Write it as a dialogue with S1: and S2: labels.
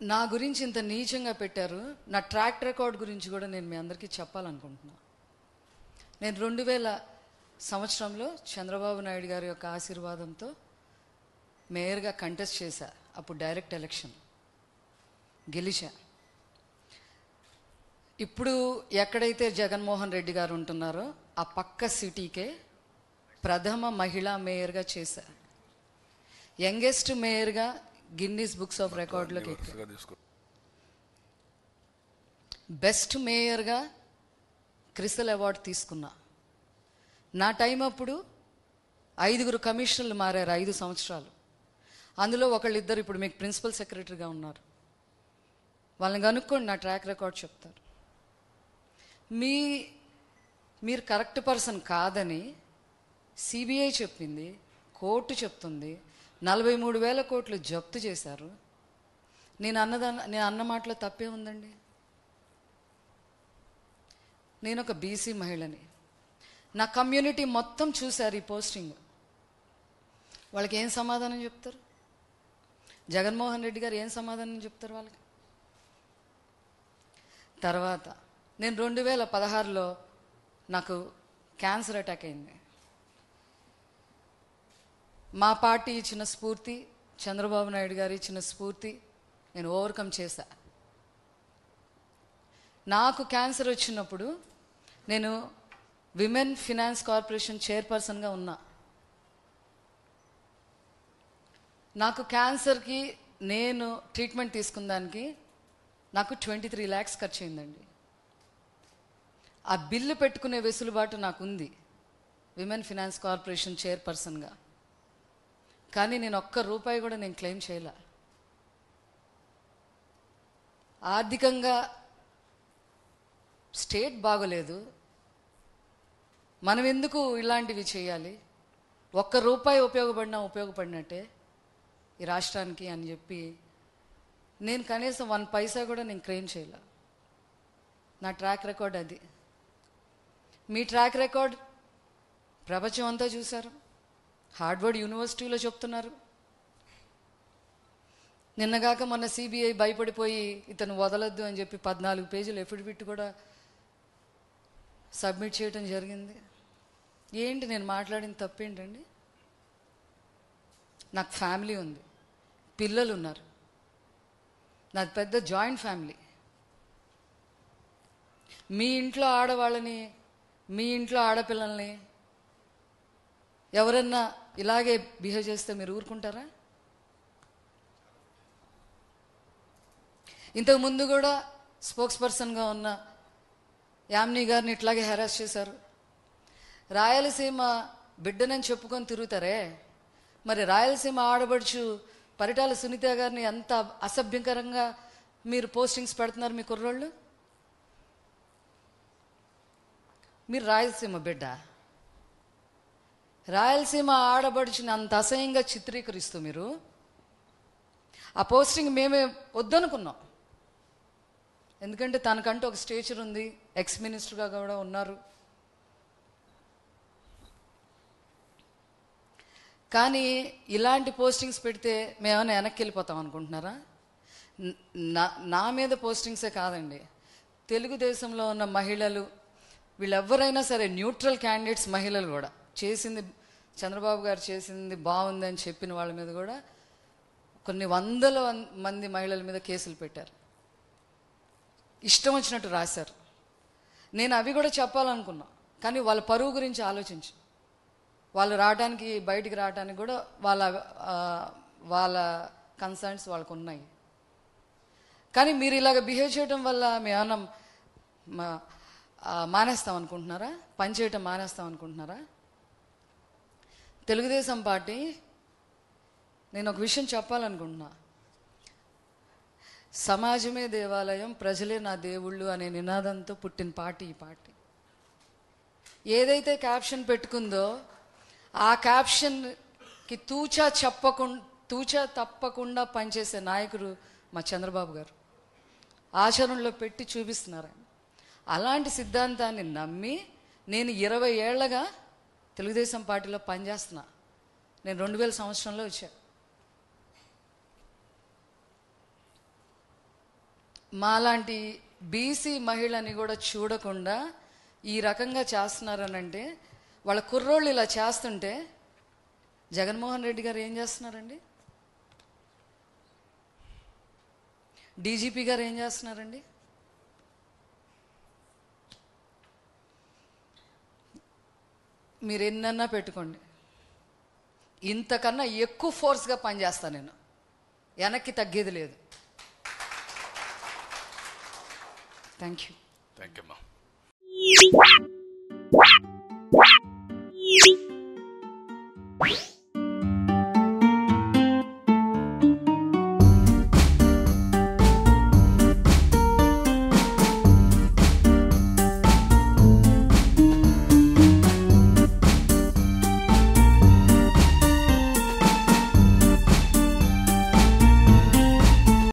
S1: నా గురించి ఇంత నీచంగా పెట్టారు నా ట్రాక్ రికార్డ్ గురించి కూడా నేను మీ అందరికీ చెప్పాలనుకుంటున్నా నేను రెండు వేల సంవత్సరంలో చంద్రబాబు నాయుడు గారి యొక్క ఆశీర్వాదంతో మేయర్గా కంటెస్ట్ చేశా అప్పుడు డైరెక్ట్ ఎలక్షన్ గెలిచా ఇప్పుడు ఎక్కడైతే జగన్మోహన్ రెడ్డి గారు ఉంటున్నారో ఆ పక్క సిటీకే ప్రథమ మహిళా మేయర్గా చేశా యంగెస్ట్ మేయర్గా గిన్నీస్ బుక్స్ ఆఫ్ రికార్డులోకి ఎక్కా
S2: వరుసగా తీసుకో
S1: బెస్ట్ మేయర్గా క్రిసల్ అవార్డు తీసుకున్నా నా టైం అప్పుడు ఐదుగురు కమిషనర్లు మారారు ఐదు సంవత్సరాలు అందులో ఒకళ్ళిద్దరు ఇప్పుడు మీకు ప్రిన్సిపల్ సెక్రటరీగా ఉన్నారు వాళ్ళని కనుక్కోండి నా ట్రాక్ రికార్డ్ చెప్తారు మీ మీరు కరెక్ట్ పర్సన్ కాదని సిబిఐ చెప్పింది కోర్టు చెప్తుంది నలభై మూడు వేల కోట్లు జప్తు చేశారు నేను అన్నదాన్ని నేను అన్న మాటలో తప్పే ఉందండి నేను ఒక బీసీ మహిళని నా కమ్యూనిటీ మొత్తం చూశారు ఈ పోస్టింగ్ వాళ్ళకి ఏం సమాధానం చెప్తారు జగన్మోహన్ రెడ్డి గారు ఏం సమాధానం చెప్తారు వాళ్ళకి తర్వాత నేను రెండు వేల పదహారులో నాకు క్యాన్సర్ అటాక్ అయింది మా పార్టీ ఇచ్చిన స్ఫూర్తి చంద్రబాబు నాయుడు గారు ఇచ్చిన స్ఫూర్తి నేను ఓవర్కమ్ చేశా నాకు క్యాన్సర్ వచ్చినప్పుడు నేను విమెన్ ఫినాన్స్ కార్పొరేషన్ చైర్పర్సన్గా ఉన్నా నాకు క్యాన్సర్కి నేను ట్రీట్మెంట్ తీసుకున్న దానికి నాకు ట్వంటీ త్రీ ల్యాక్స్ ఖర్చు అయిందండి ఆ బిల్లు పెట్టుకునే వెసులుబాటు నాకు ఉంది విమెన్ ఫినాన్స్ కార్పొరేషన్ చైర్పర్సన్గా కానీ నేను ఒక్క రూపాయి కూడా నేను క్లెయిమ్ చేయలే ఆర్థికంగా స్టేట్ బాగోలేదు మనం ఎందుకు ఇలాంటివి చేయాలి ఒక్క రూపాయి ఉపయోగపడినా ఉపయోగపడినట్టే ఈ రాష్ట్రానికి అని చెప్పి నేను కనీసం వన్ పైసా కూడా నేను క్లెయిమ్ చేయలే నా ట్రాక్ రికార్డ్ అది మీ ట్రాక్ రికార్డ్ ప్రపంచం అంతా చూశారు హార్డ్వర్డ్ యూనివర్సిటీలో చెప్తున్నారు నిన్నగాక మొన్న సిబిఐ భయపడిపోయి ఇతను వదలొద్దు అని చెప్పి పద్నాలుగు పేజీలు ఎఫిడవిట్ కూడా సబ్మిట్ చేయడం జరిగింది ఏంటి నేను మాట్లాడిన తప్పేంటండి నాకు ఫ్యామిలీ ఉంది పిల్లలు ఉన్నారు నాది పెద్ద జాయింట్ ఫ్యామిలీ మీ ఇంట్లో ఆడవాళ్ళని మీ ఇంట్లో ఆడపిల్లల్ని ఎవరన్నా ఇలాగే బిహేవ్ చేస్తే మీరు ఊరుకుంటారా ఇంతకు ముందు కూడా స్పోక్స్ పర్సన్గా ఉన్న యామిని గారిని ఇట్లాగే హెరాస్ చేశారు రాయలసీమ బిడ్డనని చెప్పుకొని తిరుగుతారే మరి రాయలసీమ ఆడబడుచు పరిటాల సునీత గారిని ఎంత అసభ్యకరంగా మీరు పోస్టింగ్స్ పెడుతున్నారు మీ కుర్రోళ్ళు మీరు రాయలసీమ బిడ్డ రాయలసీమ ఆడబడుచుని అంత అసహ్యంగా చిత్రీకరిస్తూ మీరు ఆ పోస్టింగ్ మేమే వద్దనుకున్నాం ఎందుకంటే తనకంటూ ఒక స్టేచర్ ఉంది ఎక్స్ మినిస్టర్గా కూడా ఉన్నారు కానీ ఇలాంటి పోస్టింగ్స్ పెడితే మేమైనా వెనక్కి వెళ్ళిపోతాం అనుకుంటున్నారా న- నా నా మీద పోస్టింగ్సే కాదండి తెలుగుదేశంలో ఉన్న మహిళలు వీళ్ళెవరైనా సరే న్యూట్రల్ క్యాండిడేట్స్ మహిళలు కూడా చేసింది చంద్రబాబు గారు చేసింది బాగుంది అని చెప్పిన వాళ్ళ మీద కూడా కొన్ని వందల వన్- మంది మహిళల మీద కేసులు పెట్టారు ఇష్టం వచ్చినట్టు రాశారు నేను అవి కూడా చెప్పాలనుకున్నా కానీ వాళ్ళ పరువు గురించి ఆలోచించు వాళ్ళు రావడానికి బయటికి రావడానికి కూడా వాళ్ళ ఆ, వాళ్ళ కన్సర్న్స్ వాళ్ళకు ఉన్నాయి కానీ మీరు ఇలాగ బిహేవ్ చేయడం వల్ల మేమన్నా మా ఆ, మానేస్తాం అనుకుంటున్నారా పని చేయటం మానేస్తాం అనుకుంటున్నారా తెలుగుదేశం పార్టీ నేను ఒక విషయం చెప్పాలనుకుంటున్నా సమాజమే దేవాలయం ప్రజలే నా దేవుళ్ళు అనే నినాదంతో పుట్టిన పార్టీ ఈ పార్టీ ఏదైతే క్యాప్షన్ పెట్టుకుందో ఆ క్యాప్షన్కి తూచా చెప్పకుండా తూచా తప్పకుండా పనిచేసే నాయకుడు మా చంద్రబాబు గారు ఆచరణలో పెట్టి చూపిస్తున్నారు ఆయన అలాంటి సిద్ధాంతాన్ని నమ్మి నేను ఇరవై ఏళ్లగా తెలుగుదేశం పార్టీలో పనిచేస్తున్నా నేను రెండు వేల సంవత్సరంలో వచ్చా మాలాంటి బీసీ మహిళని కూడా చూడకుండా ఈ రకంగా చేస్తున్నారనంటే వాళ్ళ కుర్రోళ్ళు ఇలా చేస్తుంటే జగన్మోహన్ రెడ్డి గారు ఏం చేస్తున్నారండి డీజీపీ గారు ఏం చేస్తున్నారండి మీరు ఎన్నన్నా పెట్టుకోండి ఇంతకన్నా ఎక్కువ ఫోర్స్గా పనిచేస్తాను నేను వెనక్కి తగ్గేది లేదు థ్యాంక్ యూ
S2: థ్యాంక్ యూ అమ్మా